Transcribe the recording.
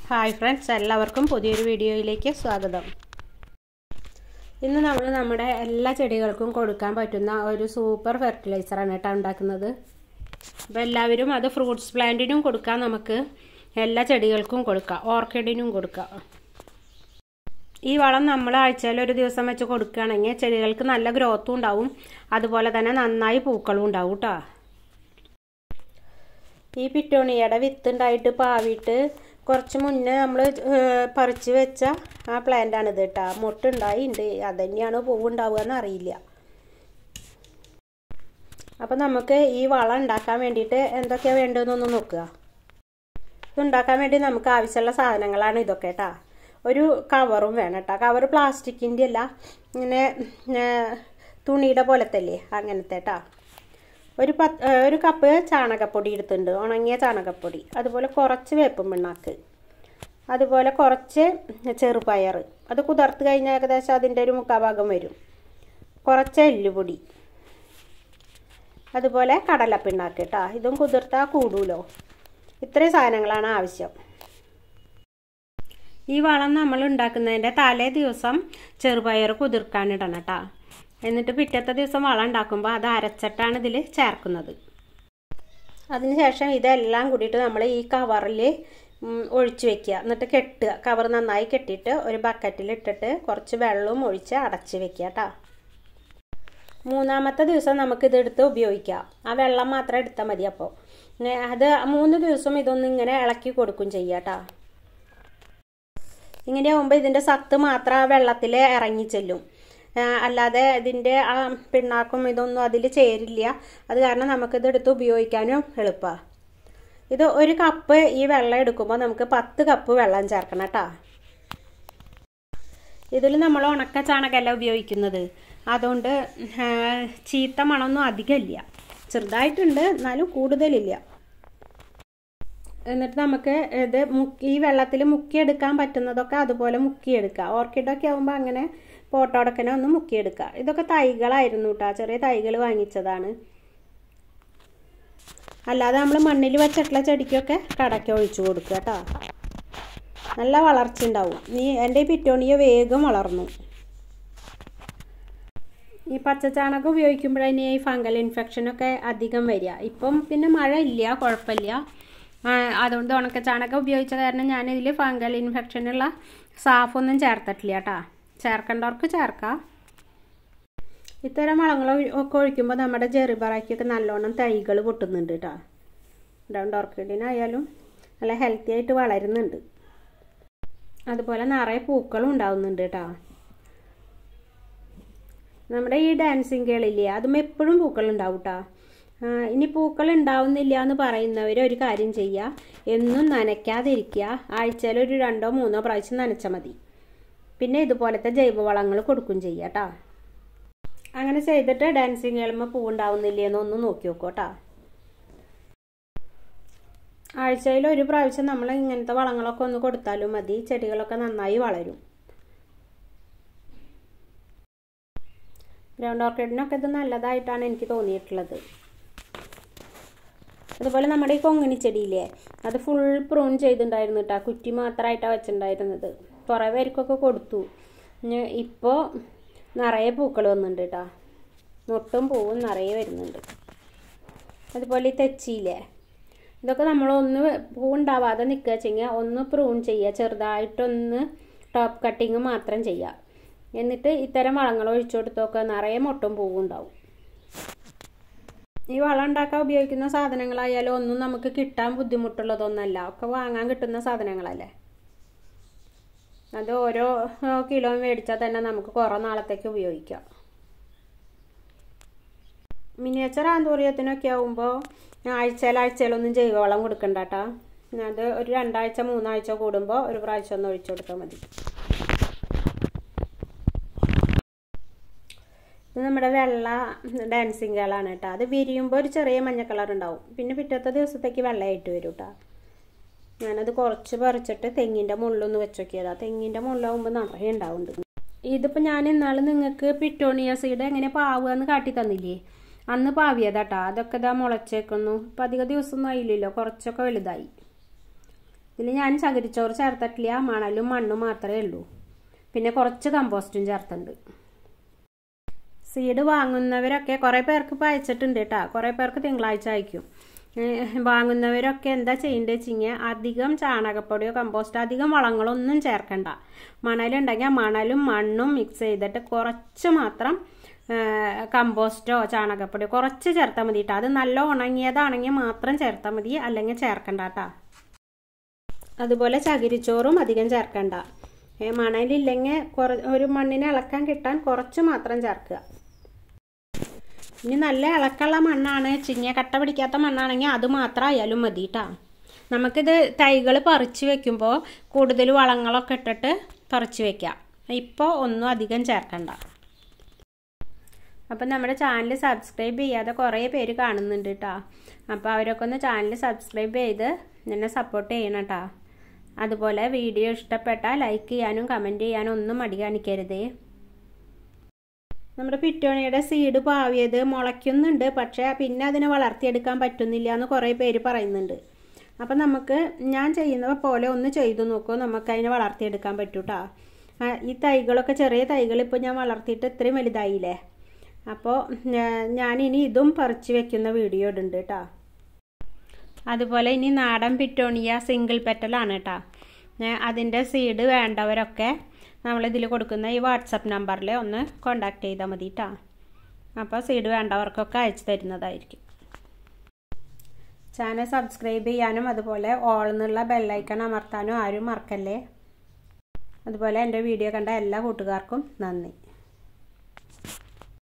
hi friends എല്ലാവർക്കും പുതിയൊരു വീഡിയോയിലേക്ക് സ്വാഗതം ഇന്ന് നമ്മൾ നമ്മുടെ എല്ലാ ചെടികൾക്കും കൊടുക്കാൻ പറ്റുന്ന ഒരു സൂപ്പർ ഫെർട്ടിലൈസറാണ് കേട്ടോ ഉണ്ടാക്കുന്നത് അപ്പോൾ എല്ലാവരും അത് ഫ്രൂട്ട്സ് പ്ലാന്റിനും കൊടുക്കാം നമുക്ക് എല്ലാ ചെടികൾക്കും കൊടുക്കാം ഓർക്കിഡിനും കൊടുക്കാം ഈ വളം നമ്മൾ ആഴ്ചയിൽ ഒരു ദിവസം വെച്ച് കൊടുക്കുകയാണെങ്കിൽ ചെടികൾക്ക് നല്ല ഗ്രോത്തും ഉണ്ടാവും അതുപോലെ തന്നെ നന്നായി പൂക്കളും ഉണ്ടാവും കേട്ടോ ഈ പിറ്റോണിയുടെ വിത്ത് ഉണ്ടായിട്ട് പാവിയിട്ട് കുറച്ച് മുന്നേ നമ്മൾ പറിച്ച് വെച്ച ആ പ്ലാന്റാണിത് കേട്ടോ മുട്ടുണ്ടായി ഉണ്ട് അതുതന്നെയാണ് പൂവുണ്ടാവുക എന്ന് അറിയില്ല അപ്പം നമുക്ക് ഈ വളം ഉണ്ടാക്കാൻ വേണ്ടിയിട്ട് എന്തൊക്കെയാണ് വേണ്ടതെന്നൊന്ന് നോക്കുക ഇത് ഉണ്ടാക്കാൻ വേണ്ടി നമുക്ക് ആവശ്യമുള്ള സാധനങ്ങളാണ് ഇതൊക്കെ കേട്ടോ ഒരു കവറും വേണം കേട്ടോ കവർ പ്ലാസ്റ്റിക്കിൻ്റെ അല്ല ഇങ്ങനെ തുണിയുടെ പോലത്തല്ലേ അങ്ങനത്തെ കേട്ടോ ഒരു പത്ത് ഒരു കപ്പ് ചാണകപ്പൊടി എടുത്തിട്ടുണ്ട് ഉണങ്ങിയ ചാണകപ്പൊടി അതുപോലെ കുറച്ച് വേപ്പും പിണ്ണാക്ക് അതുപോലെ കുറച്ച് ചെറുപയർ അത് കുതിർത്ത് കഴിഞ്ഞാൽ ഏകദേശം അതിൻ്റെ ഒരു മുക്കാൽ ഭാഗം വരും കുറച്ച് എല്ലുപൊടി അതുപോലെ കടലപ്പിണ്ണാക്ക് കേട്ടോ ഇതും കുതിർത്താൽ കൂടുമല്ലോ ഇത്രയും സാധനങ്ങളാണ് ആവശ്യം ഈ വളം നമ്മൾ ഉണ്ടാക്കുന്നതിൻ്റെ തലേ ദിവസം ചെറുപയർ കുതിർക്കാനിടണം കേട്ടോ എന്നിട്ട് പിറ്റത്തെ ദിവസം വളം ഉണ്ടാക്കുമ്പോൾ അത് അരച്ചിട്ടാണ് ഇതിൽ ചേർക്കുന്നത് അതിനുശേഷം ഇതെല്ലാം കൂടിയിട്ട് നമ്മൾ ഈ കവറിൽ ഒഴിച്ച് വെക്കുക എന്നിട്ട് കെട്ടുക കവർ നന്നായി കെട്ടിയിട്ട് ഒരു ബക്കറ്റിൽ ഇട്ടിട്ട് കുറച്ച് വെള്ളവും ഒഴിച്ച് അടച്ച് വെക്കുക കേട്ടോ മൂന്നാമത്തെ ദിവസം നമുക്കിത് എടുത്ത് ഉപയോഗിക്കാം ആ വെള്ളം മാത്രം എടുത്താൽ മതി അപ്പോൾ അത് മൂന്ന് ദിവസം ഇതൊന്നും ഇങ്ങനെ ഇളക്കി കൊടുക്കും ചെയ്യുക കേട്ടോ ഇങ്ങനെ ആകുമ്പോൾ ഇതിൻ്റെ സത്ത് മാത്രം ആ വെള്ളത്തിൽ ഇറങ്ങി ചെല്ലും അല്ലാതെ ഇതിൻ്റെ ആ പിണ്ണാക്കും ഇതൊന്നും അതിൽ ചേരില്ല അത് കാരണം നമുക്കിത് എടുത്ത് ഉപയോഗിക്കാനും എളുപ്പമാണ് ഇത് ഒരു കപ്പ് ഈ വെള്ളം എടുക്കുമ്പോൾ നമുക്ക് പത്ത് കപ്പ് വെള്ളം ചേർക്കണം കേട്ടോ ഇതിൽ നമ്മൾ ഉണക്ക ചാണകമല്ല ഉപയോഗിക്കുന്നത് അതുകൊണ്ട് ചീത്ത മണമൊന്നും അധികമില്ല ചെറുതായിട്ടുണ്ട് എന്നാലും കൂടുതലില്ല എന്നിട്ട് നമുക്ക് ഇത് മുക്കി ഈ വെള്ളത്തിൽ മുക്കിയെടുക്കാൻ പറ്റുന്നതൊക്കെ അതുപോലെ മുക്കിയെടുക്കുക ഓർക്കിഡൊക്കെ ആകുമ്പോൾ അങ്ങനെ പോട്ടോടക്കനെ ഒന്ന് മുക്കിയെടുക്കുക ഇതൊക്കെ തൈകളായിരുന്നു കേട്ടോ ചെറിയ തൈകൾ വാങ്ങിച്ചതാണ് അല്ലാതെ നമ്മൾ മണ്ണിൽ വെച്ചിട്ടുള്ള ചെടിക്കൊക്കെ കടയ്ക്ക് ഒഴിച്ചു കൊടുക്കുക കേട്ടോ നല്ല വളർച്ച ഉണ്ടാവും നീ എൻ്റെ പിറ്റോണിയ വേഗം വളർന്നു ഈ പച്ചച്ചാണകം ഉപയോഗിക്കുമ്പോഴതിന് ഈ ഫംഗൽ ഇൻഫെക്ഷനൊക്കെ അധികം വരിക ഇപ്പം പിന്നെ മഴ ഇല്ല കുഴപ്പമില്ല അതുകൊണ്ട് ഉണക്ക ചാണകം ഉപയോഗിച്ച കാരണം ഞാനിതിൽ ഫംഗൽ ഇൻഫെക്ഷനുള്ള സാഫൊന്നും ചേർത്തിട്ടില്ല കേട്ടോ ചേർക്കേണ്ടവർക്ക് ചേർക്കാം ഇത്തരം വളങ്ങൾ ഒക്കെ ഒഴിക്കുമ്പോൾ നമ്മുടെ ജെറിബറാക്കിയൊക്കെ നല്ലോണം തൈകൾ പൊട്ടുന്നുണ്ട് കേട്ടോ ഡൗണ്ട് ഓർക്കിഡിനായാലും നല്ല ഹെൽത്തി ആയിട്ട് വളരുന്നുണ്ട് അതുപോലെ നിറയെ പൂക്കളും ഉണ്ടാവുന്നുണ്ട് കേട്ടോ നമ്മുടെ ഈ ഡാൻസിങ് കേളില്ലേ അതും എപ്പോഴും പൂക്കൾ ഉണ്ടാവും കേട്ടോ ഇനി പൂക്കൾ ഉണ്ടാവുന്നില്ല എന്ന് പറയുന്നവർ ഒരു കാര്യം ചെയ്യുക എന്നും നനയ്ക്കാതിരിക്കുക ആഴ്ചയിൽ ഒരു രണ്ടോ മൂന്നോ പ്രാവശ്യം നനച്ചാൽ മതി പിന്നെ ഇതുപോലത്തെ ജൈവവളങ്ങൾ കൊടുക്കും ചെയ്യുക കേട്ടോ അങ്ങനെ ചെയ്തിട്ട് ഡാൻസിങ് കേളുമ്പോൾ പൂ ഉണ്ടാവുന്നില്ലേ എന്നൊന്ന് നോക്കി നോക്കൂ കേട്ടോ ആഴ്ചയിൽ ഒരു പ്രാവശ്യം നമ്മൾ ഇങ്ങനത്തെ വളങ്ങളൊക്കെ ഒന്ന് കൊടുത്താലും മതി ചെടികളൊക്കെ നന്നായി വളരും ഗ്രൗണ്ട് ഓർക്കിഡിനൊക്കെ ഇത് നല്ലതായിട്ടാണ് എനിക്ക് തോന്നിയിട്ടുള്ളത് അതുപോലെ നമ്മുടെ ഈ കൊങ്ങിണി ചെടിയില്ലേ അത് ഫുൾ പ്രൂൺ ചെയ്തിട്ടുണ്ടായിരുന്നു കേട്ടോ കുറ്റി മാത്രമായിട്ടാണ് വെച്ചിട്ടുണ്ടായിരുന്നത് കുറേ പേർക്കൊക്കെ കൊടുത്തു ഇപ്പോൾ നിറയെ പൂക്കൾ വന്നിട്ടുണ്ട് കേട്ടോ മുട്ടും പൂവും നിറയെ വരുന്നുണ്ട് അതുപോലെ ഈ തെച്ചിയില്ലേ ഇതൊക്കെ നമ്മളൊന്ന് പൂവുണ്ടാവാതെ നിൽക്കുക വെച്ചെങ്കിൽ ഒന്ന് പ്രൂൺ ചെയ്യുക ചെറുതായിട്ടൊന്ന് ടോപ്പ് കട്ടിങ് മാത്രം ചെയ്യുക എന്നിട്ട് ഇത്തരം വളങ്ങൾ ഒഴിച്ചു കൊടുത്തൊക്കെ നിറയെ മുട്ടും പൂവും ഉണ്ടാവും ഈ വളം ഉണ്ടാക്കാൻ ഉപയോഗിക്കുന്ന സാധനങ്ങളായാലും ഒന്നും നമുക്ക് കിട്ടാൻ ബുദ്ധിമുട്ടുള്ളതൊന്നല്ല ഒക്കെ വാങ്ങാൻ കിട്ടുന്ന സാധനങ്ങളല്ലേ അത് ഓരോ കിലോ മേടിച്ചാൽ തന്നെ നമുക്ക് കുറേ നാളത്തേക്ക് ഉപയോഗിക്കാം മിനിയേച്ചർ ആന്തൂറിയത്തിനൊക്കെ ആകുമ്പോൾ ആഴ്ചയിൽ ആഴ്ചയിലൊന്നും ജൈവവളം കൊടുക്കണ്ട കേട്ടോ അത് ഒരു രണ്ടാഴ്ച മൂന്നാഴ്ച കൂടുമ്പോൾ ഒരു പ്രാവശ്യം ഒന്ന് ഒഴിച്ചു കൊടുത്താൽ മതി ഇത് നമ്മുടെ വെള്ള ഡാൻസിങ് ഗേളാണ് കേട്ടോ അത് വിരിയുമ്പോൾ ഒരു ചെറിയ മഞ്ഞ കളർ ഉണ്ടാവും പിന്നെ പിറ്റത്തെ ദിവസത്തേക്ക് വെള്ളമായിട്ട് വരും കേട്ടോ ഞാനത് കുറച്ച് പറിച്ചിട്ട് തെങ്ങിൻ്റെ മുള്ളൊന്ന് വെച്ചോക്കിയതാണ് തെങ്ങിൻ്റെ മുള്ളാവുമ്പോൾ നിറയെ ഉണ്ടാവുന്നുണ്ട് ഇതിപ്പോൾ ഞാൻ ഇന്നാൾ നിങ്ങൾക്ക് പിറ്റോണിയ സീഡ് എങ്ങനെ പാവുക എന്ന് കാട്ടി തന്നില്ലേ അന്ന് പാവിയതാട്ടോ അതൊക്കെ ഇതാ മുളച്ചേക്കുന്നു ഇപ്പം അധിക ദിവസമൊന്നും ആയില്ലല്ലോ കുറച്ചൊക്കെ വലുതായി ഇതിൽ ഞാൻ ചകിരിച്ചോറ് ചേർത്തിട്ടില്ല മണലും മണ്ണും മാത്രമേ ഉള്ളൂ പിന്നെ കുറച്ച് കമ്പോസ്റ്റും ചേർത്തുണ്ട് സീഡ് വാങ്ങുന്നവരൊക്കെ കുറേ പേർക്ക് ഇപ്പോൾ അയച്ചിട്ടുണ്ട് കേട്ടോ കുറേ പേർക്ക് തിങ്കളാഴ്ച അയക്കും വാങ്ങുന്നവരൊക്കെ എന്താ ചെയ്യേണ്ടത് വെച്ചിങ്ങനെ അധികം ചാണകപ്പൊടിയോ കമ്പോസ്റ്റോ അധികം വളങ്ങളൊന്നും ചേർക്കണ്ട മണലുണ്ടെങ്കിൽ മണലും മണ്ണും മിക്സ് ചെയ്തിട്ട് കുറച്ച് മാത്രം കമ്പോസ്റ്റോ ചാണകപ്പൊടിയോ കുറച്ച് ചേർത്താൽ മതി കേട്ടോ അത് നല്ല ഉണങ്ങിയതാണെങ്കിൽ മാത്രം ചേർത്താൽ മതി അല്ലെങ്കിൽ ചേർക്കണ്ട കേട്ടോ അതുപോലെ ചകിരിച്ചോറും അധികം ചേർക്കണ്ട മണലില്ലെങ്കിൽ കുറ ഒരു മണ്ണിനെ ഇളക്കാൻ കിട്ടാൻ കുറച്ച് മാത്രം ചേർക്കുക ഇനി നല്ല ഇളക്കമുള്ള മണ്ണാണ് ചിങ്ങിയ കട്ട പിടിക്കാത്ത മണ്ണാണെങ്കിൽ അത് മാത്രം ആയാലും മതി കേട്ടോ നമുക്കിത് തൈകൾ പറിച്ച് വെക്കുമ്പോൾ കൂടുതൽ വളങ്ങളൊക്കെ ഇട്ടിട്ട് പറിച്ച് വെക്കാം ഇപ്പോൾ ഒന്നും അധികം ചേർക്കണ്ട അപ്പം നമ്മുടെ ചാനൽ സബ്സ്ക്രൈബ് ചെയ്യാതെ കുറേ പേര് കാണുന്നുണ്ട് കേട്ടോ അപ്പോൾ അവരൊക്കെ ഒന്ന് ചാനൽ സബ്സ്ക്രൈബ് ചെയ്ത് എന്നെ സപ്പോർട്ട് ചെയ്യണം കേട്ടോ അതുപോലെ വീഡിയോ ഇഷ്ടപ്പെട്ടാൽ ലൈക്ക് ചെയ്യാനും കമൻറ്റ് ചെയ്യാനും ഒന്നും മടി കാണിക്കരുതേ നമ്മുടെ പിറ്റോണിയുടെ സീഡ് പാവിയത് മുളയ്ക്കുന്നുണ്ട് പക്ഷേ പിന്നെ അതിനെ വളർത്തിയെടുക്കാൻ പറ്റുന്നില്ല എന്ന് കുറേ പേര് പറയുന്നുണ്ട് അപ്പം നമുക്ക് ഞാൻ ചെയ്യുന്ന പോലെ ഒന്ന് ചെയ്തു നോക്കൂ നമുക്ക് അതിനെ വളർത്തിയെടുക്കാൻ പറ്റൂട്ടാ ഈ തൈകളൊക്കെ ചെറിയ തൈകൾ ഇപ്പോൾ ഞാൻ വളർത്തിയിട്ട് ഇത്രയും വലുതായില്ലേ അപ്പോൾ ഞാനിനി ഇതും പറിച്ച് വെക്കുന്ന വീഡിയോ ഇടുന്നുണ്ട് കേട്ടോ അതുപോലെ ഇനി നാടൻ പിറ്റോണിയ സിംഗിൾ പെറ്റലാണ് കേട്ടോ അതിൻ്റെ സീഡ് വേണ്ടവരൊക്കെ നമ്മളിതിൽ കൊടുക്കുന്ന ഈ വാട്സപ്പ് നമ്പറിൽ ഒന്ന് കോണ്ടാക്ട് ചെയ്താൽ മതി കേട്ടോ അപ്പോൾ സീഡ് വേണ്ടവർക്കൊക്കെ അയച്ചു തരുന്നതായിരിക്കും ചാനൽ സബ്സ്ക്രൈബ് ചെയ്യാനും അതുപോലെ ഓൾ എന്നുള്ള ബെല്ലൈക്കൺ അമർത്താനും ആരും മറക്കല്ലേ അതുപോലെ എൻ്റെ വീഡിയോ കണ്ട എല്ലാ കൂട്ടുകാർക്കും നന്ദി